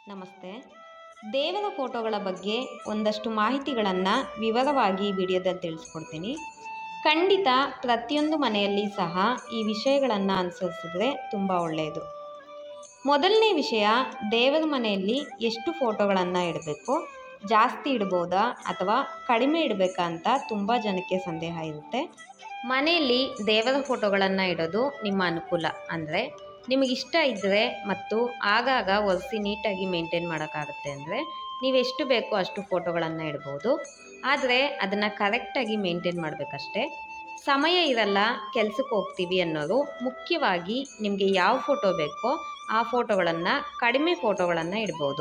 ನಮಸ್ತೆ ದೇವರ ಫೋಟೋಗಳ ಬಗ್ಗೆ ಒಂದಷ್ಟು ಮಾಹಿತಿಗಳನ್ನು ವಿವರವಾಗಿ ವಿಡಿಯೋದಲ್ಲಿ ತಿಳಿಸ್ಕೊಡ್ತೀನಿ ಖಂಡಿತ ಪ್ರತಿಯೊಂದು ಮನೆಯಲ್ಲಿ ಸಹ ಈ ವಿಷಯಗಳನ್ನು ಅನುಸರಿಸಿದ್ರೆ ತುಂಬ ಒಳ್ಳೆಯದು ಮೊದಲನೇ ವಿಷಯ ದೇವರ ಮನೆಯಲ್ಲಿ ಎಷ್ಟು ಫೋಟೋಗಳನ್ನು ಇಡಬೇಕು ಜಾಸ್ತಿ ಇಡ್ಬೋದಾ ಅಥವಾ ಕಡಿಮೆ ಇಡಬೇಕಾ ಅಂತ ತುಂಬ ಜನಕ್ಕೆ ಸಂದೇಹ ಇರುತ್ತೆ ಮನೆಯಲ್ಲಿ ದೇವರ ಫೋಟೋಗಳನ್ನು ಇಡೋದು ನಿಮ್ಮ ಅನುಕೂಲ ಅಂದರೆ ನಿಮಗಿಷ್ಟ ಇದ್ದರೆ ಮತ್ತು ಆಗಾಗ ಒರೆಸಿ ನೀಟಾಗಿ ಮೇಂಟೈನ್ ಮಾಡೋಕ್ಕಾಗುತ್ತೆ ಅಂದರೆ ನೀವೆಷ್ಟು ಬೇಕೋ ಅಷ್ಟು ಫೋಟೋಗಳನ್ನು ಇಡ್ಬೋದು ಆದರೆ ಅದನ್ನು ಕರೆಕ್ಟಾಗಿ ಮೇಂಟೈನ್ ಮಾಡಬೇಕಷ್ಟೆ ಸಮಯ ಇರಲ್ಲ ಕೆಲಸಕ್ಕೆ ಹೋಗ್ತೀವಿ ಅನ್ನೋರು ಮುಖ್ಯವಾಗಿ ನಿಮಗೆ ಯಾವ ಫೋಟೋ ಬೇಕೋ ಆ ಫೋಟೋಗಳನ್ನು ಕಡಿಮೆ ಫೋಟೋಗಳನ್ನು ಇಡ್ಬೋದು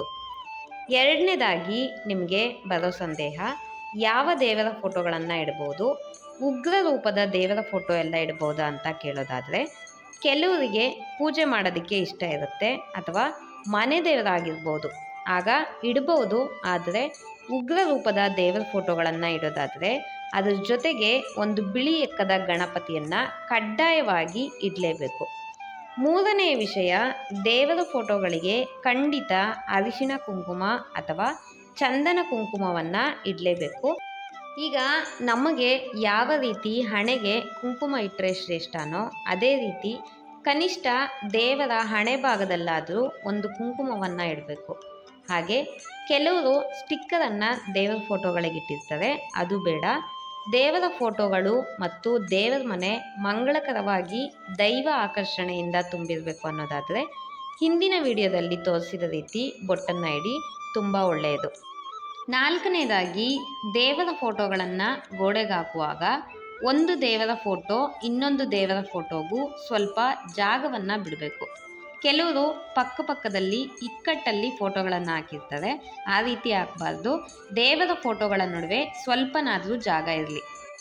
ಎರಡನೇದಾಗಿ ನಿಮಗೆ ಬರೋ ಸಂದೇಹ ಯಾವ ದೇವರ ಫೋಟೋಗಳನ್ನು ಇಡ್ಬೋದು ಉಗ್ರ ರೂಪದ ದೇವರ ಫೋಟೋ ಎಲ್ಲ ಇಡ್ಬೋದಾ ಅಂತ ಕೇಳೋದಾದರೆ ಕೆಲವರಿಗೆ ಪೂಜೆ ಮಾಡೋದಕ್ಕೆ ಇಷ್ಟ ಇರುತ್ತೆ ಅಥವಾ ಮನೆ ದೇವರಾಗಿರ್ಬೋದು ಆಗ ಇಡ್ಬೋದು ಆದರೆ ಉಗ್ರ ರೂಪದ ದೇವರ ಫೋಟೋಗಳನ್ನು ಇಡೋದಾದರೆ ಅದ್ರ ಜೊತೆಗೆ ಒಂದು ಬಿಳಿ ಎಕ್ಕದ ಗಣಪತಿಯನ್ನು ಕಡ್ಡಾಯವಾಗಿ ಇಡಲೇಬೇಕು ಮೂರನೆಯ ವಿಷಯ ದೇವರ ಫೋಟೋಗಳಿಗೆ ಖಂಡಿತ ಅರಿಶಿಣ ಕುಂಕುಮ ಅಥವಾ ಚಂದನ ಕುಂಕುಮವನ್ನು ಇಡಲೇಬೇಕು ಈಗ ನಮಗೆ ಯಾವ ರೀತಿ ಹಣೆಗೆ ಕುಂಕುಮ ಇಟ್ಟರೆ ಶ್ರೇಷ್ಠನೋ ಅದೇ ರೀತಿ ಕನಿಷ್ಠ ದೇವರ ಹಣೆ ಭಾಗದಲ್ಲಾದರೂ ಒಂದು ಕುಂಕುಮವನ್ನು ಇಡಬೇಕು ಹಾಗೆ ಕೆಲವರು ಸ್ಟಿಕ್ಕರನ್ನು ದೇವರ ಫೋಟೋಗಳಿಗೆ ಇಟ್ಟಿರ್ತಾರೆ ಅದು ಬೇಡ ದೇವರ ಫೋಟೋಗಳು ಮತ್ತು ದೇವರ ಮನೆ ಮಂಗಳಕರವಾಗಿ ದೈವ ಆಕರ್ಷಣೆಯಿಂದ ತುಂಬಿರಬೇಕು ಅನ್ನೋದಾದರೆ ಹಿಂದಿನ ವಿಡಿಯೋದಲ್ಲಿ ತೋರಿಸಿದ ರೀತಿ ಬೊಟ್ಟನ್ನು ಇಡಿ ತುಂಬ ಒಳ್ಳೆಯದು ನಾಲ್ಕನೇದಾಗಿ ದೇವರ ಫೋಟೋಗಳನ್ನು ಗೋಡೆಗೆ ಹಾಕುವಾಗ ಒಂದು ದೇವರ ಫೋಟೋ ಇನ್ನೊಂದು ದೇವರ ಫೋಟೋಗೂ ಸ್ವಲ್ಪ ಜಾಗವನ್ನು ಬಿಡಬೇಕು ಕೆಲವರು ಪಕ್ಕ ಪಕ್ಕದಲ್ಲಿ ಇಕ್ಕಟ್ಟಲ್ಲಿ ಫೋಟೋಗಳನ್ನು ಹಾಕಿರ್ತಾರೆ ಆ ರೀತಿ ಹಾಕಬಾರ್ದು ದೇವರ ಫೋಟೋಗಳ ನಡುವೆ ಸ್ವಲ್ಪನಾದರೂ ಜಾಗ ಇರಲಿ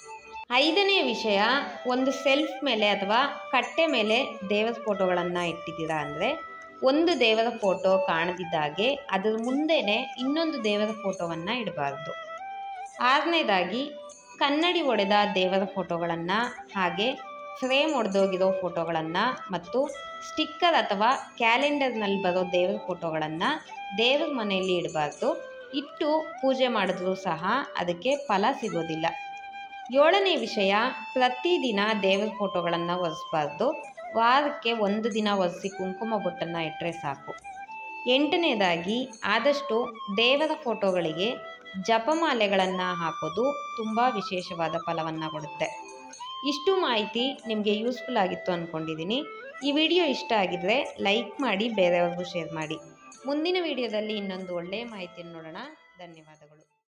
ಐದನೇ ವಿಷಯ ಒಂದು ಸೆಲ್ಫ್ ಮೇಲೆ ಅಥವಾ ಕಟ್ಟೆ ಮೇಲೆ ದೇವರ ಫೋಟೋಗಳನ್ನು ಇಟ್ಟಿದ್ದೀರಾ ಅಂದರೆ ಒಂದು ದೇವರ ಫೋಟೋ ಕಾಣದಿದ್ದಾಗೆ ಅದರ ಮುಂದೆನೇ ಇನ್ನೊಂದು ದೇವರ ಫೋಟೋವನ್ನು ಇಡಬಾರ್ದು ಆರನೇದಾಗಿ ಕನ್ನಡಿ ಒಡೆದ ದೇವರ ಫೋಟೋಗಳನ್ನು ಹಾಗೆ ಫ್ರೇಮ್ ಒಡೆದೋಗಿರೋ ಫೋಟೋಗಳನ್ನು ಮತ್ತು ಸ್ಟಿಕ್ಕರ್ ಅಥವಾ ಕ್ಯಾಲೆಂಡರ್ನಲ್ಲಿ ಬರೋ ದೇವರ ಫೋಟೋಗಳನ್ನು ದೇವರ ಮನೆಯಲ್ಲಿ ಇಡಬಾರ್ದು ಇಟ್ಟು ಪೂಜೆ ಮಾಡಿದ್ರೂ ಸಹ ಅದಕ್ಕೆ ಫಲ ಸಿಗೋದಿಲ್ಲ ಏಳನೇ ವಿಷಯ ಪ್ರತಿದಿನ ದೇವರ ಫೋಟೋಗಳನ್ನು ಒರೆಸ್ಬಾರ್ದು ವಾರಕ್ಕೆ ಒಂದು ದಿನ ಒರೆಸಿ ಕುಂಕುಮ ಬೊಟ್ಟನ್ನು ಇಟ್ಟರೆ ಸಾಕು ಎಂಟನೇದಾಗಿ ಆದಷ್ಟು ದೇವರ ಫೋಟೋಗಳಿಗೆ ಜಪಮಾಲೆಗಳನ್ನು ಹಾಕೋದು ತುಂಬ ವಿಶೇಷವಾದ ಫಲವನ್ನು ಕೊಡುತ್ತೆ ಇಷ್ಟು ಮಾಹಿತಿ ನಿಮಗೆ ಯೂಸ್ಫುಲ್ ಆಗಿತ್ತು ಅಂದ್ಕೊಂಡಿದ್ದೀನಿ ಈ ವಿಡಿಯೋ ಇಷ್ಟ ಆಗಿದರೆ ಲೈಕ್ ಮಾಡಿ ಬೇರೆಯವ್ರಿಗೂ ಶೇರ್ ಮಾಡಿ ಮುಂದಿನ ವಿಡಿಯೋದಲ್ಲಿ ಇನ್ನೊಂದು ಒಳ್ಳೆಯ ಮಾಹಿತಿಯನ್ನು ನೋಡೋಣ ಧನ್ಯವಾದಗಳು